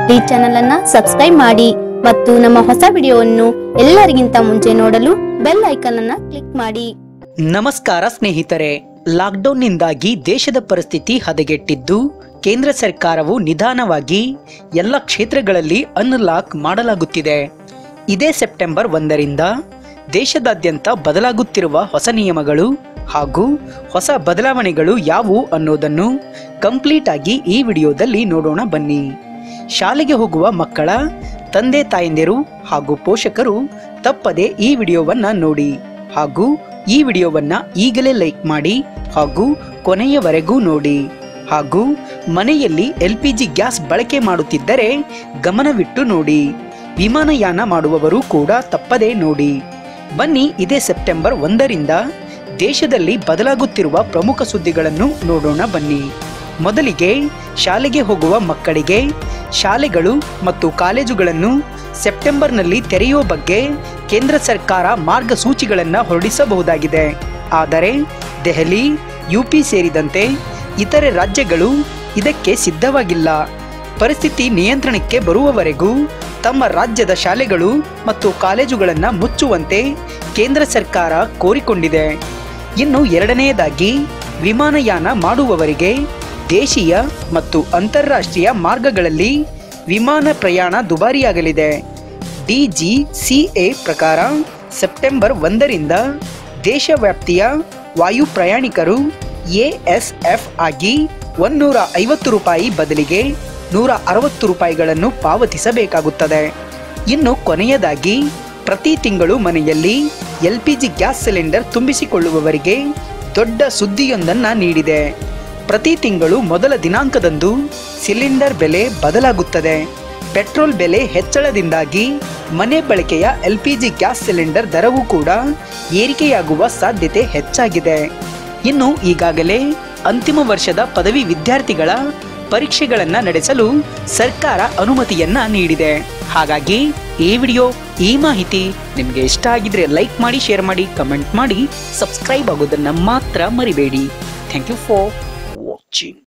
ಈ ಚಾನೆಲ್ ಅನ್ನ ಸಬ್ಸ್ಕ್ರೈಬ್ ಮಾಡಿ ಮತ್ತು ನಮ್ಮ ಹೊಸ ವಿಡಿಯೋವನ್ನು ಎಲ್ಲರಿಗಿಂತ ಮುಂಚೆ ನೋಡಲು ಬೆಲ್ ಐಕಾನ್ ಅನ್ನ ಕ್ಲಿಕ್ ಮಾಡಿ ನಮಸ್ಕಾರ ಸ್ನೇಹಿತರೆ ಲಾಕ್ಡೌನ್ನಿಂದಾಗಿ ದೇಶದ ಪರಿಸ್ಥಿತಿ ಹದಗೆಟ್ಟಿದ್ದು ಕೇಂದ್ರ ಸರ್ಕಾರವು ನಿಧಾನವಾಗಿ ಎಲ್ಲ ಕ್ಷೇತ್ರಗಳಲ್ಲಿ ಅನ್ಲಾಕ್ ಮಾಡಲಾಗುತ್ತಿದೆ ಇದೇ ಸೆಪ್ಟೆಂಬರ್ ಒಂದರಿಂದ ದೇಶದಾದ್ಯಂತ ಬದಲಾಗುತ್ತಿರುವ ಹೊಸ ನಿಯಮಗಳು ಹಾಗೂ ಹೊಸ ಬದಲಾವಣೆಗಳು ಯಾವುವು ಅನ್ನೋದನ್ನು ಕಂಪ್ಲೀಟ್ ಆಗಿ ಈ ವಿಡಿಯೋದಲ್ಲಿ ನೋಡೋಣ ಬನ್ನಿ ಶಾಲೆಗೆ ಹೋಗುವ ಮಕ್ಕಳ ತಂದೆ ತಾಯಂದಿರು ಹಾಗೂ ಪೋಷಕರು ತಪ್ಪದೆ ಈ ವಿಡಿಯೋವನ್ನ ನೋಡಿ ಹಾಗೂ ಈ ವಿಡಿಯೋವನ್ನ ಈಗಲೇ ಲೈಕ್ ಮಾಡಿ ಹಾಗೂ ಕೊನೆಯವರೆಗೂ ನೋಡಿ ಹಾಗೂ ಮನೆಯಲ್ಲಿ ಎಲ್ ಪಿ ಜಿ ಗ್ಯಾಸ್ ಬಳಕೆ ಮಾಡುತ್ತಿದ್ದರೆ ಗಮನವಿಟ್ಟು ನೋಡಿ ವಿಮಾನಯಾನ ಮಾಡುವವರು ಕೂಡ ತಪ್ಪದೇ ನೋಡಿ ಬನ್ನಿ ಇದೇ ಸೆಪ್ಟೆಂಬರ್ ಒಂದರಿಂದ ದೇಶದಲ್ಲಿ ಬದಲಾಗುತ್ತಿರುವ ಪ್ರಮುಖ ಸುದ್ದಿಗಳನ್ನು ನೋಡೋಣ ಬನ್ನಿ ಮೊದಲಿಗೆ ಶಾಲೆಗೆ ಹೋಗುವ ಮಕ್ಕಳಿಗೆ ಶಾಲೆಗಳು ಮತ್ತು ಕಾಲೇಜುಗಳನ್ನು ಸೆಪ್ಟೆಂಬರ್ನಲ್ಲಿ ತೆರೆಯುವ ಬಗ್ಗೆ ಕೇಂದ್ರ ಸರ್ಕಾರ ಮಾರ್ಗಸೂಚಿಗಳನ್ನು ಹೊರಡಿಸಬಹುದಾಗಿದೆ ಆದರೆ ದೆಹಲಿ ಯುಪಿ ಸೇರಿದಂತೆ ಇತರೆ ರಾಜ್ಯಗಳು ಇದಕ್ಕೆ ಸಿದ್ಧವಾಗಿಲ್ಲ ಪರಿಸ್ಥಿತಿ ನಿಯಂತ್ರಣಕ್ಕೆ ಬರುವವರೆಗೂ ತಮ್ಮ ರಾಜ್ಯದ ಶಾಲೆಗಳು ಮತ್ತು ಕಾಲೇಜುಗಳನ್ನು ಮುಚ್ಚುವಂತೆ ಕೇಂದ್ರ ಸರ್ಕಾರ ಕೋರಿಕೊಂಡಿದೆ ಇನ್ನು ಎರಡನೆಯದಾಗಿ ವಿಮಾನಯಾನ ಮಾಡುವವರಿಗೆ ದೇಶೀಯ ಮತ್ತು ಅಂತಾರಾಷ್ಟ್ರೀಯ ಮಾರ್ಗಗಳಲ್ಲಿ ವಿಮಾನ ಪ್ರಯಾಣ ದುಬಾರಿಯಾಗಲಿದೆ ಡಿಜಿಸಿಎ ಪ್ರಕಾರ ಸೆಪ್ಟೆಂಬರ್ ಒಂದರಿಂದ ದೇಶವ್ಯಾಪ್ತಿಯ ವಾಯು ಪ್ರಯಾಣಿಕರು ಎಎಸ್ಎಫ್ ಆಗಿ ಒಂದೂರ ಐವತ್ತು ರೂಪಾಯಿ ಬದಲಿಗೆ ನೂರ ಅರವತ್ತು ರೂಪಾಯಿಗಳನ್ನು ಪಾವತಿಸಬೇಕಾಗುತ್ತದೆ ಇನ್ನು ಕೊನೆಯದಾಗಿ ಪ್ರತಿ ತಿಂಗಳು ಮನೆಯಲ್ಲಿ L P G gas cylinder ತುಂಬಿಸಿಕೊಳ್ಳುವವರಿಗೆ ದೊಡ್ಡ ಸುದ್ದಿಯೊಂದನ್ನ ನೀಡಿದೆ ಪ್ರತಿ ತಿಂಗಳು ಮೊದಲ ದಿನಾಂಕದಂದು ಸಿಲಿಂಡರ್ ಬೆಲೆ ಬದಲಾಗುತ್ತದೆ ಪೆಟ್ರೋಲ್ ಬೆಲೆ ಹೆಚ್ಚಳದಿಂದಾಗಿ ಮನೆ ಬಳಕೆಯ L P G gas cylinder ದರವೂ ಕೂಡ ಏರಿಕೆಯಾಗುವ ಸಾಧ್ಯತೆ ಹೆಚ್ಚಾಗಿದೆ ಇನ್ನು ಈಗಾಗಲೇ ಅಂತಿಮ ವರ್ಷದ ಪದವಿ ವಿದ್ಯಾರ್ಥಿಗಳ ಪರೀಕ್ಷೆಗಳನ್ನ ನಡೆಸಲು ಸರ್ಕಾರ ಅನುಮತಿಯನ್ನ ನೀಡಿದೆ ಹಾಗಾಗಿ ಈ ವಿಡಿಯೋ ಈ ಮಾಹಿತಿ ನಿಮಗೆ ಇಷ್ಟ ಆಗಿದ್ರೆ ಲೈಕ್ ಮಾಡಿ ಶೇರ್ ಮಾಡಿ ಕಮೆಂಟ್ ಮಾಡಿ ಸಬ್ಸ್ಕ್ರೈಬ್ ಆಗೋದನ್ನ ಮಾತ್ರ ಮರಿಬೇಡಿ ಥ್ಯಾಂಕ್ ಯು ಫಾರ್ ವಾಚಿಂಗ್